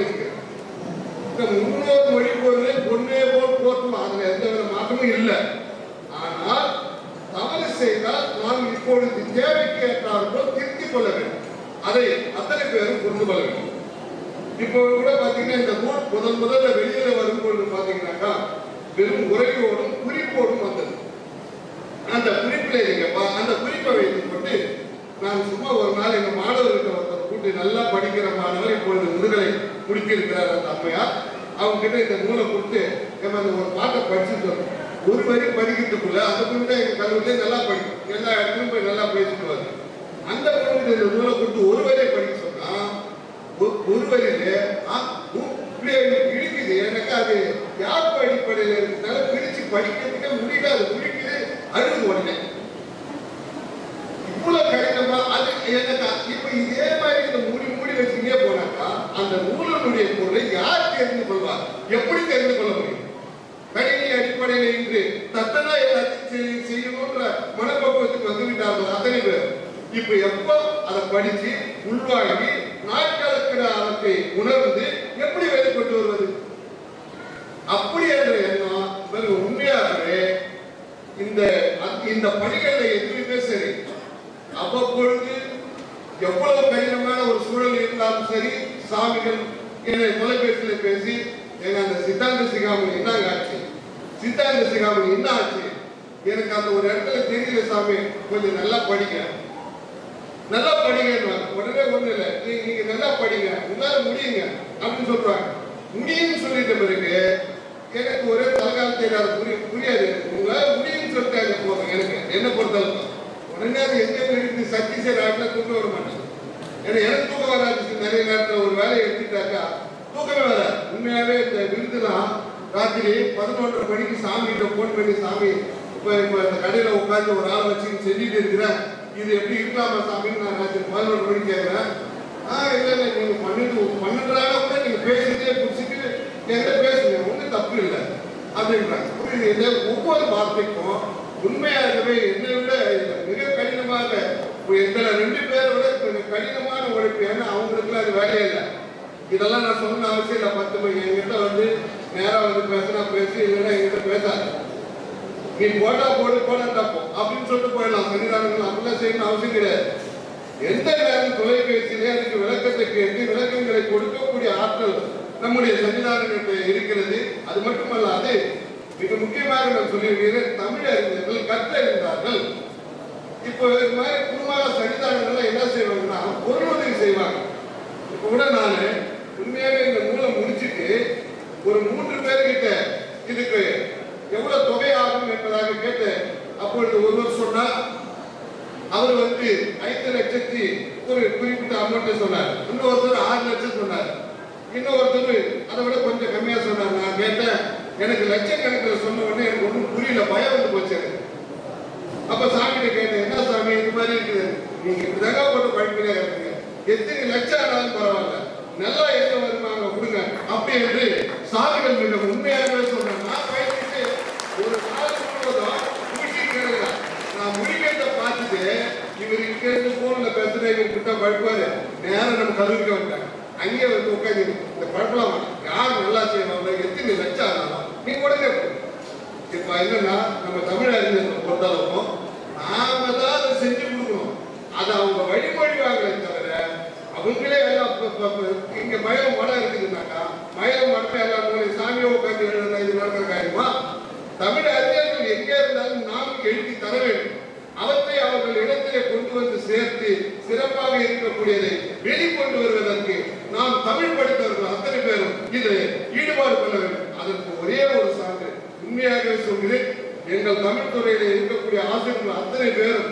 இந்த முன்னோர் மொழி பொருளை பொன்னே போல் போற்றும் அதுல எந்த வித மாற்றமும் இல்லை ஆனால் தவறு செய்தால் நாம் இப்பொழுது தேவைக்கு ஏற்றாற்போல் திருத்திக் கொள்ள வேண்டும் அதை அத்தனை பேரும் புரிந்து கொள்ள வேண்டும் இப்போ கூட பாத்தீங்கன்னா இந்த நூல் முதல் முதல்ல வெளியில வரும்பொழுது பாத்தீங்கன்னாக்கா வெறும் உரையோடும் குறிப்போடும் வந்தது அந்த குறிப்பிலே நீங்க பா- அந்த குறிப்பை வைத்துக் கொண்டு நான் சும்மா ஒரு நாள் எங்க மாணவர்கிட்ட ஒருத்தர் கூட்டி நல்லா படிக்கிற மாணவர் இப்பொழுது முதுகலை முடித்திருக்கிறார் அந்த அம்மையார் அவங்க கிட்ட இந்த நூலை கொடுத்து நம்ம அந்த ஒரு பாட்டை படிச்சு சொல்லணும் ஒரு வரி படிக்கிறதுக்குள்ள அந்த பொண்ணு தான் எங்க கல்லூரியிலே நல்லா படிக்கும் எல்லா இடத்துலயும் போய் நல்லா பேசிட்டு வருது அந்த பொண்ணு இந்த நூலை கொடுத்து ஒரு வரியை படிக்க சொன்னா ஒரு- ஒரு வரியில ஆ, உ, இப்படியே இழுக்குது எனக்கு அது யாப்பு அடிப்படையில் இருக்கிறதால பிரிச்சு படிக்கிறதுக்கே முடியல அது முடிக்குது அழுது உடனே இவ்வளவு கடினமா அது எனக்கு இப்ப இதே மாதிரி இந்த மூடி மூடி வச்சுக்கிட்டே போனாக்கா அந்த நூலினுடைய பொருளை யார் தெரிந்து கொள்வார் எப்படி தெரிந்து கொள்ள முடியும் கணினி அடிப்படையில் இன்று தத்தனா எல்லாத்தையும் செய்- செய்யணுன்ற மனப்பக்குவத்துக்கு வந்து விட்டார்கள் அத்தனை பேர் இப்ப எப்ப அதை படிச்சு உள்வாங்கி நாட்களுக்கு அவற்றை உணர்ந்து எப்படி வெளிக்கொண்டு வருவது அப்படி என்ற எண்ணம் இவர்கள் உண்மையாகவே இந்த இந்த பணிகளில் எதுவுமே சரி அவ்வப்பொழுது எவ்வளவு கடினமான ஒரு சூழல் இருந்தாலும் சரி சாமிகள் என்னை தொலைபேசியில பேசி எங்க அந்த சித்தாந்த சிகாமணி என்னங்க ஆச்சு சித்தாந்த சிகாமணி என்ன ஆச்சு எனக்கு அந்த ஒரு இடத்துல தெரியல சாமி கொஞ்சம் நல்லா படிங்க நல்லா படிங்க உடனே ஒண்ணு இல்ல நீங்க நீங்க நல்லா படிங்க உங்களால முடியுங்க அப்படின்னு சொல்றாங்க முடியும்னு சொல்லிட்ட பிறகு எனக்கு ஒரே தலகால தெரியாது புரிய புரியாது உங்களால முடியும்னு சொல்லிட்டாங்க போதும் எனக்கு என்ன பொறுத்தளவு உடனே அது எங்க இருந்து சக்தி செய்யற ஆட்டில் தூக்கம் வர மாட்டேன் ஏன்னா எனக்கு தூக்கம் வராது நிறைய நேரத்தில் ஒரு வேலையை எடுத்துட்டாக்கா தூக்கமே வராது உண்மையாவே இந்த விருதுலாம் ராத்திரி பதினொன்றரை மணிக்கு சாமி கிட்ட போன் பண்ணி சாமி இப்போ இப்போ இந்த கடையில் உட்காந்து ஒரு ஆள் வச்சு செஞ்சுட்டு இருக்கிறேன் இது எப்படி இருக்கலாமா சாமின்னு நான் ராத்திரி பதினொன்று மணிக்கு கேட்குறேன் ஆ இல்லை இல்லை நீங்கள் பன்னெண்டு பன்னெண்டாக கூட நீங்கள் பேசிட்டே பிடிச்சிட்டு என்கிட்ட பேசுங்க ஒன்றும் தப்பு இல்லை அப்படின்றாங்க புரியுது இந்த ஒவ்வொரு வார்த்தைக்கும் உண்மையாகவே என்னை விட இதுல மிக கடினமாக எங்களை ரெண்டு பேரை விட கொஞ்சம் கடினமான உழைப்பு ஏன்னா அவங்களுக்குலாம் அது வேலையே இல்லை இதெல்லாம் நான் சொல்லணும்னு அவசியம் இல்லை பத்து மணி என்கிட்ட வந்து நேரா வந்து பேசினா பேசி இல்லைன்னா என்கிட்ட பேசாது நீ போட்டா போடு போடா தப்போ அப்படின்னு சொல்லிட்டு போயிடலாம் சன்னிதானங்கள் அப்படிலாம் செய்யணும் அவசியம் கிடையாது எந்த நேரம் தொலைபேசியிலே அதுக்கு விளக்கத்தை கேட்டு விளக்கங்களை கொடுக்கக்கூடிய ஆற்றல் நம்முடைய சன்னிதானங்களுக்கு இருக்கிறது அது மட்டுமல்லாது மிக முக்கியமாக நான் சொல்லியிருக்கிறேன் தமிழ் அறிஞர்கள் கற்றறிந்தார்கள் இப்போ இது மாதிரி குடும்ப சன்னிதானங்கள்லாம் என்ன செய்வாங்கன்னா பொருள் உதவி செய்வாங்க இப்போ கூட நான் உண்மையாவே இந்த நூலை முடிச்சிட்டு ஒரு மூன்று பேர்கிட்ட இதுக்கு எவ்வளவு தொகை ஆகும் என்பதாக கேட்டேன் அப்பொழுது ஒருவர் சொன்னார் அவர் வந்து ஐந்து லட்சத்தி ஒரு குறிப்பிட்ட அமௌண்ட் சொன்னார் இன்னொருத்தர் ஆறு லட்சம் சொன்னார் இன்னொருத்தர் அதை விட கொஞ்சம் கம்மியா சொன்னார் நான் கேட்டேன் எனக்கு லட்சக்கணக்கில் சொன்ன உடனே எனக்கு ஒன்றும் புரியல பயம் வந்து போச்சு எனக்கு அப்ப சாமிகிட்ட கேட்டேன் என்ன சாமி இது மாதிரி இருக்குது நீங்க இப்படிதாங்க போட்டு படிப்பிலே இருக்கீங்க எத்தனை லட்சம் ஆனாலும் பரவாயில்ல நல்லா என்ன வருமாங்க கொடுங்க அப்படி என்று சாமிகள் மிக உண்மையாகவே சொன்னாங்க நான் பயந்துட்டு ஒரு நாள் முழுவதும் முடிச்சுட்டு இருக்கிறேன். நான் முடிக்கிறத பார்த்துட்டு இவர் இங்க இருந்து போன்ல பேசுற இவர் கிட்ட படிப்பாரு நேரம் நம்ம கல்லூரிக்கு வந்தாங்க அங்கேயே வந்து உட்காந்து இந்த பழப்பலாமா யார் நல்லா செய்வாங்க எத்தனை லட்சம் ஆனாலும் நீங்க உடனே போ. இப்ப என்னன்னா நம்ம தமிழ் அறிஞர்களை பொறுத்தளவுக்கும் நாம தான் அதை செஞ்சு கொடுக்கணும் அதை அவங்க வழிமொழிவாங்களே தவிர அவங்களே எல்லாம் இப்ப- இப்ப- இப்ப இங்க மயிலம் மடம் இருக்குதுன்னாக்கா மயிலம் மடத்தை எல்லாம் போய் சாமியை உட்காந்து எழுதுனா இது நடக்கிற காரியமா தமிழ் அறிஞர்கள் எங்கே இருந்தாலும் நாம் எழுதி தர வேண்டும் அவற்றை அவர்கள் இடத்திலே கொண்டு வந்து சேர்த்து சிறப்பாக இருக்கக்கூடியதை வெளிக்கொண்டு வருவதற்கு நாம் தமிழ் படித்தவர்கள் அத்தனை பேரும் இதில் ஈடுபாடு கொள்ள வேண்டும் அதற்கு ஒரே ஒரு சான்று உண்மையாகவே சொல்கிறேன் எங்கள் தமிழ் துறையில இருக்கக்கூடிய ஆசிரியர்கள் அத்தனை பேரும்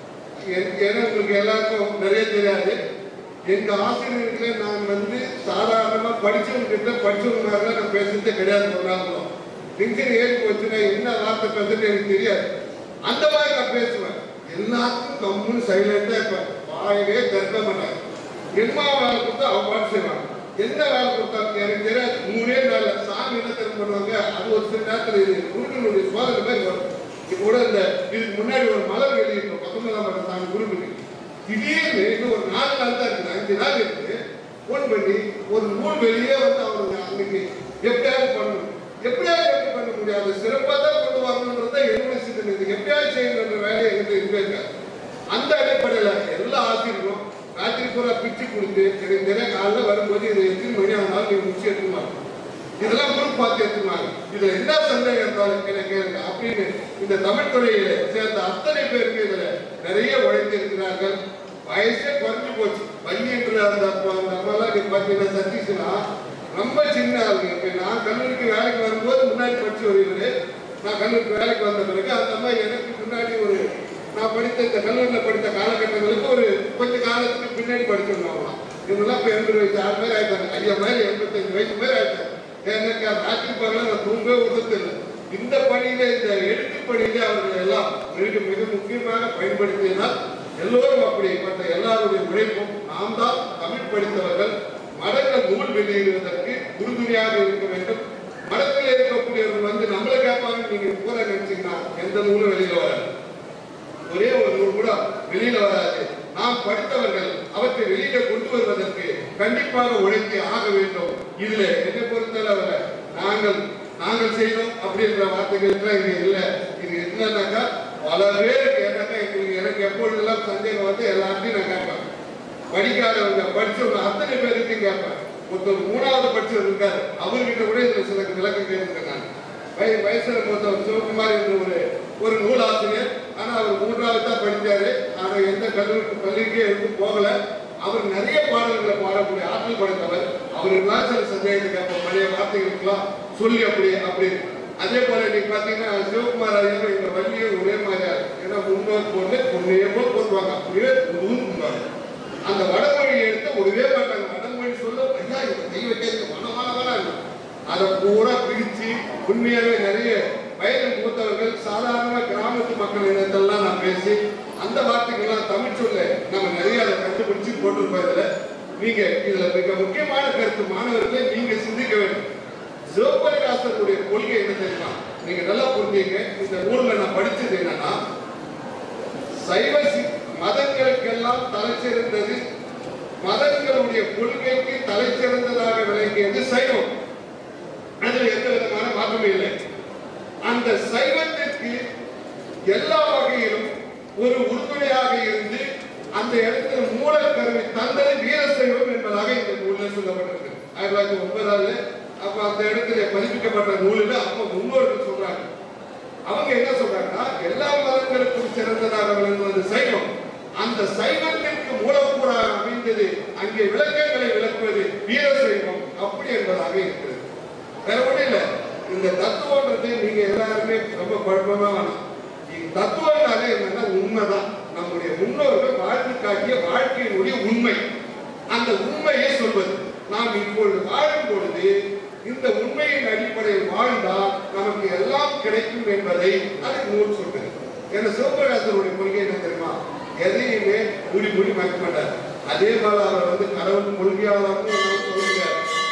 எ- ஏன்னா உங்களுக்கு எல்லாருக்கும் நிறைய தெரியாது எங்க ஆசிரியர்களே நான் வந்து சாதாரணமா படிச்சவங்க கிட்ட படிச்சவங்க மாதிரிலாம் நான் பேசுறதே கிடையாது ஒரு நாளும் டென்ஷன் ஏறி போச்சுன்னா என்ன வார்த்தை பேசுறது எனக்கு தெரியாது அந்த மாதிரி நான் பேசுவேன் எல்லாத்துக்கும் கம்முன்னு சைலண்டா இருப்பேன் வாயவே திறக்க மாட்டாங்க என்ன வேலை கொடுத்தா அவங்க பாட்டு செய்வாங்க என்ன வேலை கொடுத்தா எனக்கு தெரியாது மூணே நாள்ல சாமி என்ன தெரியும் பண்ணுவாங்க அது ஒரு சில நேரத்தில் இது குருக்களுடைய சோதனை மாதிரி வரும் இப்போ கூட இந்த இதுக்கு முன்னாடி ஒரு மலர் வெளியிட்டோம் பத்தொன்பதாம் ஆண்டு சாமி குருக்குக்கு திடீர்னு இன்னும் ஒரு நாலு நாள் தான் இருக்குது அஞ்சு நாள் இருக்குது ஃபோன் பண்ணி ஒரு நூல் வெளியே வந்து அவர் அன்னைக்கு எப்படியாவது பண்ணணும் எப்படியாவது எப்படி பண்ண முடியாது சிறப்பாக தான் கொண்டு வரணுன்றது தான் என்னுடைய சிந்தனை இது எப்படியாவது செய்யணுன்ற வேலை எங்களுக்கு இருக்காங்க அந்த அடிப்படையில் எல்லா ஆசிரியரும் ராத்திரி பூரா பிச்சு கொடுத்து எனக்கு தினம் காலைல வரும்போது இது எத்தனை மணி ஆனாலும் நீங்க முடிச்சு எடுத்துமாங்க இதெல்லாம் குரூப் பார்த்து எடுத்துமாங்க இதுல என்ன சந்தேகம் இருந்தாலும் என்ன கேளுங்க அப்படின்னு இந்த தமிழ் துறையில சேர்ந்த அத்தனை பேருக்கு இதுல நிறைய உழைத்து இருக்கிறார்கள் வயசே குறைஞ்சு போச்சு பையன்ற அந்த அப்ப- அந்த அம்மாலாம் நீங்க பார்த்தீங்கன்னா சதீஷ்னா ரொம்ப சின்ன ஆளுங்க இப்ப நான் கல்லூரிக்கு வேலைக்கு வரும்போது முன்னாடி படிச்சு வருகிறது நான் கல்லூரிக்கு வேலைக்கு வந்த பிறகு அந்த அம்மா எனக்கு முன்னாடி ஒரு நான் படித்த இந்த கல்லூரியில் படித்த காலகட்டங்களுக்கு ஒரு கொஞ்ச காலத்துக்கு பின்னாடி படிச்சிருந்தோம் இவங்கெல்லாம் இப்போ எண்பது வயசு ஆறு பேர் ஆயிட்டாங்க ஐயா மாதிரி எண்பத்தஞ்சு வயசு பேர் ஆயிட்டாங்க எனக்கு அந்த ராத்திரி பகல நான் தூங்கவே விடுறதில்லை இந்த பணியில இந்த எழுத்து பணியில அவர்கள் எல்லாம் மிக மிக முக்கியமாக பயன்படுத்தினால் எல்லோரும் அப்படிப்பட்ட எல்லாருடைய உழைப்பும் நாம் தான் தமிழ் படித்தவர்கள் மடங்கள் நூல் வெளியிடுவதற்கு உறுதுணையாக இருக்க வேண்டும் மடத்தில் இருக்கக்கூடியவர்கள் வந்து நம்மளை கேட்பாங்க நீங்க போற நினைச்சீங்கன்னா எந்த நூலும் வெளியில வராது ஒரே ஒரு நூல் கூட வெளியில வராது நாம் படித்தவர்கள் அவற்றை வெளியில கொண்டு வருவதற்கு கண்டிப்பாக உழைத்து ஆக வேண்டும் இதுல என்னை பொறுத்தளவுல நாங்கள் நாங்கள் செய்தோம் அப்படின்ற வார்த்தைகள் இங்க இல்ல இது என்னன்னாக்கா பல பேருக்கு என்னக்கா எங்களுக்கு எனக்கு எப்பொழுதெல்லாம் சந்தேகம் வந்து எல்லாத்தையும் நான் கேட்பேன் படிக்காதவங்க படிச்சவங்க அத்தனை பேருக்கும் கேட்பேன் ஒருத்தர் மூணாவது படிச்சவர் இருக்காரு அவர்கிட்ட கூட இதுல சில விளக்கம் கேட்டிருக்கேன் நான் வய வயசுல மூத்தவர் சிவகுமார் என்ற ஒரு ஒரு நூலாசிரியர் ஆனா அவர் மூன்றாவது தான் படிச்சாரு ஆனா எந்த கல்லூரி பள்ளிக்கே எதுவும் போகல அவர் நிறைய பாடல்களை பாடக்கூடிய ஆற்றல் படைத்தவர் அவருக்கெல்லாம் சில சந்தேகத்தை கேட்போம் பழைய வார்த்தைகளுக்கெல்லாம் சொல்லி அப்படி அப்படி அதே போல நீங்க பாத்தீங்கன்னா சிவகுமார் ஐயர் எங்க வள்ளியும் ஒரே மாதிரியா இருக்கு. ஏன்னா முன்னோர் பொண்ணு பொண்ணையே போல் போட்டுவாங்க அப்படியே ஊருக்குவாங்க அந்த வடமொழி எடுத்து ஒருவே மாட்டாங்க வடமொழி சொல்ல ஐயா இந்த தெய்வத்தை மனமானவனா இருக்கும் அதை பூரா பிரிச்சு உண்மையாவே நிறைய வயது மூத்தவர்கள் சாதாரண கிராமத்து மக்கள் இடத்தெல்லாம் நான் பேசி அந்த வார்த்தைகள்லாம் தமிழ் சொல்ல நம்ம நிறைய அதை கண்டுபிடிச்சு போட்டிருப்போம் இதுல நீங்க இதுல மிக முக்கியமான கருத்து மாணவர்களை நீங்க சிந்திக்க வேண்டும் சிவபரிதாசனுடைய கொள்கை என்ன தெரியுமா நீங்க நல்லா புரிஞ்சீங்க இந்த நூல்ல நான் படிச்சது என்னன்னா சைவ சி- மதங்களுக்கெல்லாம் தலை சிறந்தது மதங்களுடைய கொள்கைக்கு தலை சிறந்ததாக விளங்கியது சைவம் அதுல எந்த விதமான மாற்றமும் இல்லை அந்த சைவத்திற்கு எல்லா வகையிலும் ஒரு உறுதுணையாக இருந்து அந்த இடத்துல மூலக்கருவை தந்தது வீர சைவம் என்பதாக இந்த நூலில் சொல்லப்பட்டிருக்கு ஆயிரத்தி தொள்ளாயிரத்தி ஒன்பதாவது அப்ப அந்த இடத்துல பதிப்பிக்கப்பட்ட நூலில் அப்ப முன்னோர்கள் சொல்றாங்க அவங்க என்ன சொல்றாங்கன்னா எல்லா மதங்களுக்கும் சிறந்ததாக விளங்குவது சைவம் அந்த சைவத்திற்கு மூலக்கூறாக அமைந்தது அங்கே விளக்கங்களை விளக்குவது வீர சைவம் அப்படி என்பதாக இருக்கிறது வேற ஒண்ணும் இல்ல இந்த தத்துவன்றது நீங்க எல்லாருமே ரொம்ப குழப்பமா வேணாம் இந்த தத்துவம்னாலே என்னன்னா உண்மைதான் நம்முடைய முன்னோர்கள் வாழ்க்கை காட்டிய வாழ்க்கையினுடைய உண்மை அந்த உண்மையை சொல்வது நாம் இப்பொழுது வாழும் பொழுது இந்த உண்மையின் அடிப்படையில் வாழ்ந்தால் நமக்கு எல்லாம் கிடைக்கும் என்பதை அது நூல் சொல்கிறது ஏன்னா சிவபிரகாசருடைய கொள்கை என்ன தெரியுமா எதையுமே மூடி மூடி மறைக்க மாட்டார் அதே போல அவர் வந்து கடவுள் கொள்கையாளர்னு சொல்லுங்க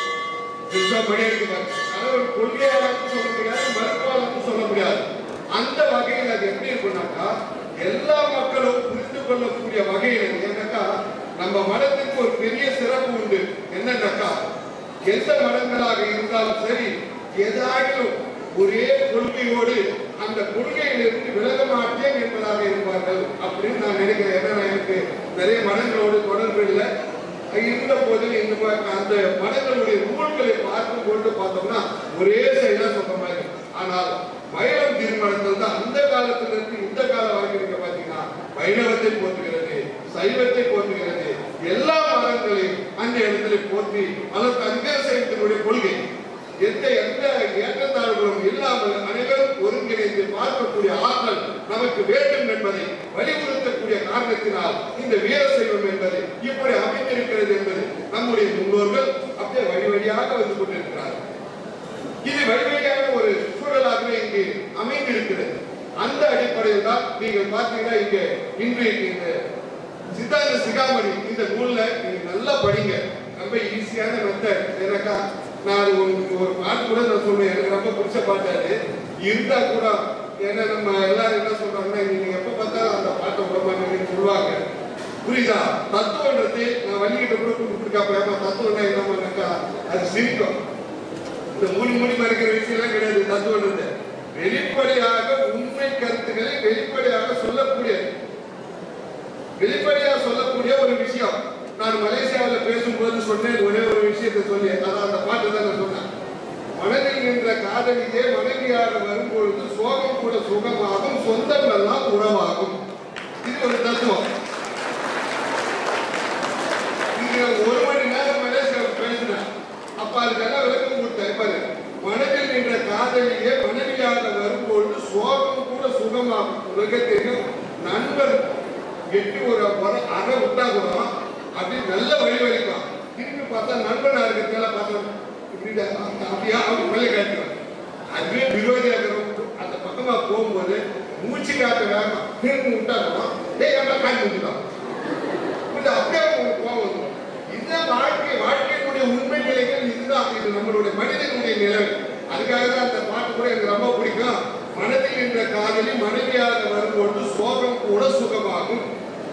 பெருசா படிக்கிறார் கடவுள் கொள்கையாளர்னு சொல்ல முடியாது மறுப்பாளர்னு சொல்ல முடியாது அந்த வகையில் அது எப்படி இருக்கும்னாக்கா எல்லா மக்களும் புரிந்து கொள்ளக்கூடிய வகையில் என்னக்கா நம்ம மதத்துக்கு ஒரு பெரிய சிறப்பு உண்டு என்னன்னாக்கா எந்த மதங்களாக இருந்தாலும் சரி ஏதாயிலும் ஒரே கொள்கையோடு அந்த கொள்கையிலிருந்து விலக மாட்டேன் என்பதாக இருப்பார்கள் அப்படின்னு நான் நினைக்கிறேன் ஏன்னா எனக்கு நிறைய மதங்களோடு தொடர்பு இல்லை இருந்த போதிலும் இந்த மாதிரி அந்த மதங்களுடைய நூல்களை பார்க்கும் பொழுது பார்த்தோம்னா ஒரே சைடா சொல்ற மாதிரி ஆனால் வைணவ தீர்மானத்தில் தான் அந்த காலத்துல இருந்து இந்த காலம் வரைக்கும் நீங்க பாத்தீங்கன்னா வைணவத்தை போற்றுகிறது சைவத்தை போற்றுகிறது எல்லா மதங்களையும் அந்த இடத்துல போற்றி அதற்கு அங்கே சைவத்தினுடைய கொள்கை எந்த எந்த ஏற்றத்தாழ்வுகளும் இல்லாமல் அனைவரும் ஒருங்கிணைந்து பார்க்கக்கூடிய ஆற்றல் நமக்கு வேண்டும் என்பதை வலியுறுத்தக்கூடிய காரணத்தினால் இந்த வீர சைவம் என்பது இப்படி அமைந்திருக்கிறது என்பது நம்முடைய முன்னோர்கள் அப்படியே வழி வழியாக வந்து கொண்டிருக்கிறார்கள் இது வழி வழியாக ஒரு சூழலாகவே இங்கு அமைந்திருக்கிறது அந்த அடிப்படையில் தான் நீங்கள் பார்த்தீங்கன்னா இங்க இன்றைக்கு இந்த சித்தாந்த சிகாமணி இந்த நூல்ல நீங்க நல்லா படிங்க ரொம்ப ஈஸியான மெத்தட் எனக்கா நான் அது ஒரு ஒரு பாட்டு கூட நான் சொல்லுவேன் எனக்கு ரொம்ப பிடிச்ச பாட்டு அது இருந்தா கூட ஏன்னா நம்ம எல்லாரும் என்ன சொல்றாங்கன்னா நீங்க எப்ப பார்த்தாலும் அந்த பாட்டை விட மாட்டேங்கன்னு சொல்லுவாங்க புரியுதா தத்துவன்றது நான் வள்ளிக்கிட்ட கூட கொடுத்துருக்கா பிரேமா தத்துவம்னா என்னமானாக்கா அது சிரிக்கும் இந்த மூடி மூடி மறைக்கிற விஷயம்லாம் கிடையாது தத்துவத்தை வெளிப்படையாக உண்மை கருத்துக்களை வெளிப்படையாக சொல்லக்கூடியது வெளிப்படையாக சொல்லக்கூடிய ஒரு விஷயம் நான் மலேசியாவில் பேசும்போது சொன்னேன் ஒரே ஒரு விஷயத்தை சொல்லி அதான் அந்த பாட்டு தான் நான் சொன்னேன் மனதில் நின்ற காதலியே மனைவியாக வரும்பொழுது சோகம் கூட சுகமாகும் சொந்தம் எல்லாம் உறவாகும் இது ஒரு தத்துவம் இங்க ஒரு மணி நேரம் மலேசியாவில் பேசினேன் அப்ப அதுக்கெல்லாம் விளக்கம் கொடுத்தேன் பாரு மனதில் நின்ற காதலியே மனைவியாக வரும்பொழுது சோகம் கூட சுகமாகும் உலகத்திற்கு நண்பர் எட்டு ஒரு வர- அரை விட்டா கூட அப்படி நல்ல வழி வலிக்கும் திரும்பி பார்த்தா நண்பனா இருக்கிறதால பார்த்தா இப்படி தான், அ- அப்படியா அப்படி மேலே காட்டுவான் அதுவே விரோதியா இருக்கிறவங்க அந்த பக்கமா போகும்போது மூச்சு காட்ட வேகமா திரும்பி விட்டா கூட ஏய் நம்ம காட்டி விட்டுதான் இது அப்படியே உங்களுக்கு கோபம் வந்துடும் இதுதான் வாழ்க்கை வாழ்க்கையினுடைய உண்மை நிலைகள் இதுதான் இது நம்மளுடைய மனிதனுடைய நிலை அதுக்காக தான் அந்த பாட்டு கூட எனக்கு ரொம்ப பிடிக்கும் மனதில் என்ற காதலி மனைவியாக வரும்போது சோகம் கூட சுகமாகும்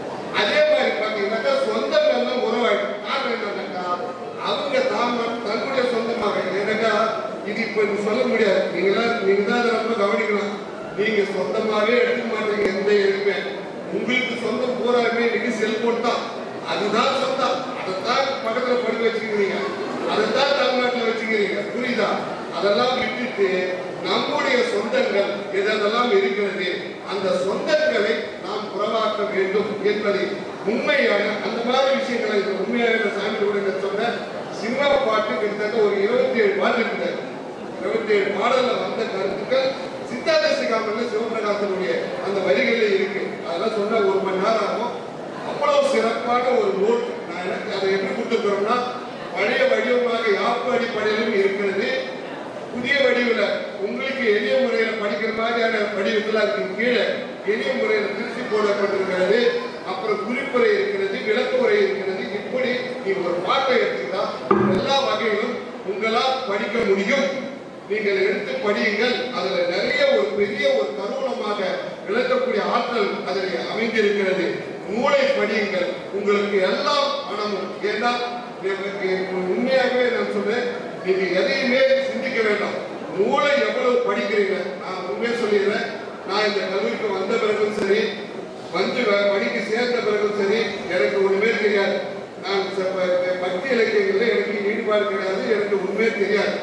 அதே மாதிரி பார்த்தீங்கன்னாக்கா சொந்தம் எல்லாம் உறவாயிடும் காரணம் என்னன்னாக்கா அவங்க தாம தன்னுடைய சொந்தமாக ஏன்னாக்கா இது இப்ப இது சொல்ல முடியாது நீங்க தான் நீங்க தான் அதை ரொம்ப கவனிக்கலாம் நீங்க சொந்தமாவே எடுக்க மாட்டீங்க எந்த எதுவுமே உங்களுக்கு சொந்தம் பூராமே இன்னைக்கு செல்போன் தான் அதுதான் சொந்தம் அதைத்தான் பக்கத்துல படுக்க வச்சுக்கிறீங்க அதைத்தான் தமிழ்நாட்டில் வச்சுக்கிறீங்க புரியுதா அதெல்லாம் விட்டுட்டு நம்முடைய சொந்தங்கள் எதெல்லாம் இருக்கிறது அந்த சொந்தங்களை நாம் உறவாக்க வேண்டும் என்பதை உண்மையான அந்த மாதிரி விஷயங்களை இந்த உண்மையான சாமி கூட சொன்ன சினிமா பாட்டு கிட்டத்தட்ட ஒரு இருபத்தி ஏழு பாட்டு இருக்குது இருபத்தி ஏழு பாடல்ல வந்த கருத்துக்கள் சித்தாந்த சிகாமல்ல சிவபிரகாசனுடைய அந்த வரிகளில் இருக்கு அதெல்லாம் சொன்ன ஒரு மணி நேரம் ஆகும் அவ்வளவு சிறப்பான ஒரு நூல் நான் எனக்கு அதை எப்படி கொடுத்துருக்கிறோம்னா பழைய வடிவமாக யாப்பு அடிப்படையிலும் இருக்கிறது புதிய வடிவில் உங்களுக்கு எளிய முறையில் படிக்கிற மாதிரியான வடிவத்தில் அதுக்கு கீழே எளிய முறையில் திருத்தி போடப்பட்டிருக்கிறது அப்புறம் குறிப்புரை இருக்கிறது விளக்குரை இருக்கிறது இப்படி நீ ஒரு பாட்டை எடுத்துக்கிட்டா எல்லா வகையிலும் உங்களால் படிக்க முடியும் நீங்கள் எடுத்து படியுங்கள் அதுல நிறைய ஒரு பெரிய ஒரு தருணமாக விளக்கக்கூடிய ஆற்றல் அதில் அமைந்திருக்கிறது நூலை படியுங்கள் உங்களுக்கு எல்லாம் பணமும் ஏன்னா எனக்கு உண்மையாகவே நான் சொல்றேன் நீங்க எதையுமே சிந்திக்க வேண்டாம் நூலை எவ்வளவு படிக்கிறீங்க நான் உண்மையை சொல்லிடுறேன் நான் இந்த கல்லூரிக்கு வந்த பிறகும் சரி வந்து வ- படிக்க சேர்ந்த பிறகும் சரி எனக்கு ஒண்ணுமே தெரியாது நான் ச- ப- பக்தி இலக்கியங்கள்ல எனக்கு ஈடுபாடு கிடையாது எனக்கு உண்மையே தெரியாது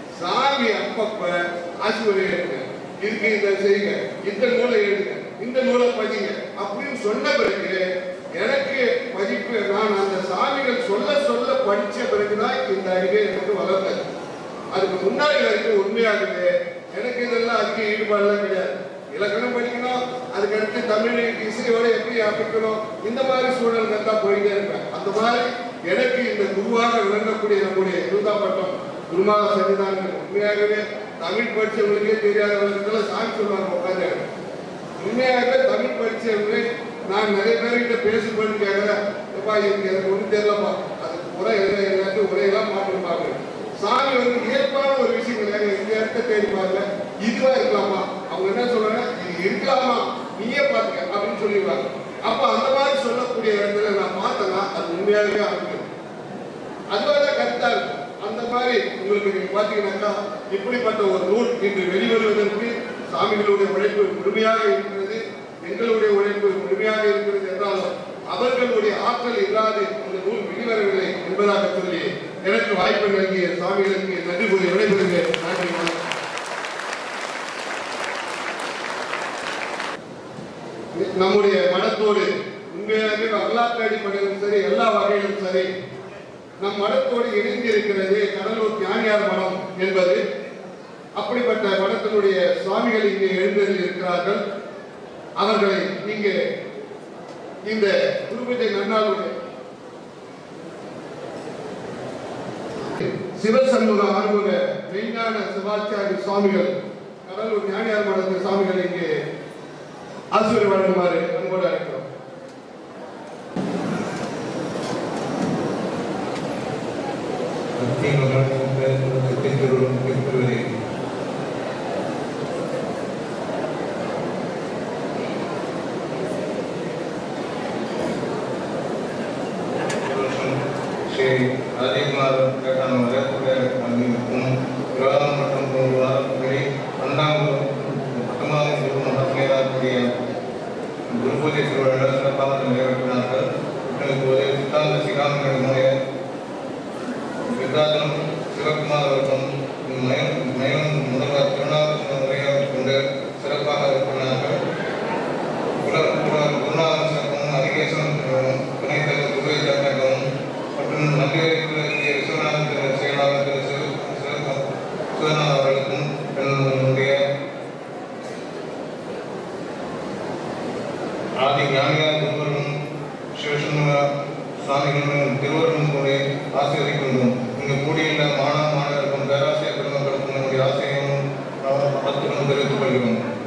சாமி அப்பப்ப ஆசிரியர் எடுங்க இதுக்கு இதை செய்யுங்க இந்த நூலை எடுங்க இந்த நூலை படிங்க அப்படின்னு சொன்ன பிறகு எனக்கு படிப்பு நான் அந்த சாமிகள் சொல்ல சொல்ல படிச்ச பிறகுதான் இந்த அறிவே எனக்கு வளர்ந்தது அதுக்கு முன்னாடி வரைக்கும் உண்மையாகவே எனக்கு இதெல்லாம் அதிக ஈடுபாடுலாம் கிடையாது இலக்கணம் படிக்கணும் அதுக்கு அடுத்து தமிழ் இசையோட எப்படி அமைக்கணும் இந்த மாதிரி சூழல்கள் தான் போயிட்டே இருப்பேன் அந்த மாதிரி எனக்கு இந்த குருவாக விளங்கக்கூடிய நம்முடைய இருதாப்பட்டம் குருமாத சன்னிதானங்கள் உண்மையாகவே தமிழ் படிச்சவங்களுக்கே தெரியாதவர்களுக்கெல்லாம் சாமி சொல்லுவாங்க உட்காந்து உண்மையாகவே தமிழ் படிச்சவங்களே நான் நிறைய பேர்கிட்ட பேசும்போது கேட்கிறேன் எப்பா எனக்கு எனக்கு ஒன்றும் தெரியலப்பா அதுக்கு உரை என்ன என்னட்டு உரையெல்லாம் மாற்றிருப்பாங்க சாமி வந்து இயல்பான ஒரு விஷயம் கிடையாது இந்த இடத்த தேடிப்பாங்க இதுவா இருக்கலாமா அவங்க என்ன சொல்றாங்க இது இருக்கலாமா நீயே பார்த்துக்க அப்படின்னு சொல்லிடுவாங்க அப்ப அந்த மாதிரி சொல்லக்கூடிய இடத்துல நான் பார்த்தேன்னா அது உண்மையாகவே அமைக்கும் அதுவாக கருத்தா இருக்கும் அந்த மாதிரி உங்களுக்கு நீங்க பாத்தீங்கன்னாக்கா இப்படிப்பட்ட ஒரு நூல் இன்று வெளிவருவதற்கு சாமிகளுடைய உழைப்பு முழுமையாக இருக்கிறது எங்களுடைய உழைப்பு முழுமையாக இருக்கிறது என்றாலும் அவர்களுடைய ஆற்றல் இல்லாது இந்த நூல் வெளிவரவில்லை என்பதாக சொல்லி எனக்கு வாய்ப்பு நல்கிய சாமிகளுக்கு நன்றி கூறி விடைபெறுகிறேன் நன்றி வணக்கம். நம்முடைய மனத்தோடு உண்மையாகவே வரலாற்று அடிப்படையிலும் சரி எல்லா வகையிலும் சரி நம் மடத்தோடு இணைந்து இருக்கிறது கடலூர் ஞானியார் மடம் என்பது அப்படிப்பட்ட மடத்தினுடைய சுவாமிகள் இங்கே எழுந்தருளி இருக்கிறார்கள் அவர்களை இங்கே இந்த குருபூஜை நன்னாளுடைய சிவசண்முக ஆறுமுக மெய்ஞான சிவாச்சாரி சுவாமிகள் கடலூர் ஞானியார் மடத்து சுவாமிகள் இங்கே ஆசிரியர் வழங்குமாறு அன்போடு அழைக்கிறோம் श्री राजीव कुमार काका वगैरह वगैरह आदमी हूँ திருவருளும் திருவருளும் கூட ஆசீர்வதிக்கின்றோம் இங்கு கூடியுள்ள மாணவ மாணவர்களுக்கும் பேராசிரியர் பெருமக்களுக்கும் நம்முடைய ஆசையும் பத்துடன் தெரிவித்துக் கொள்கிறோம்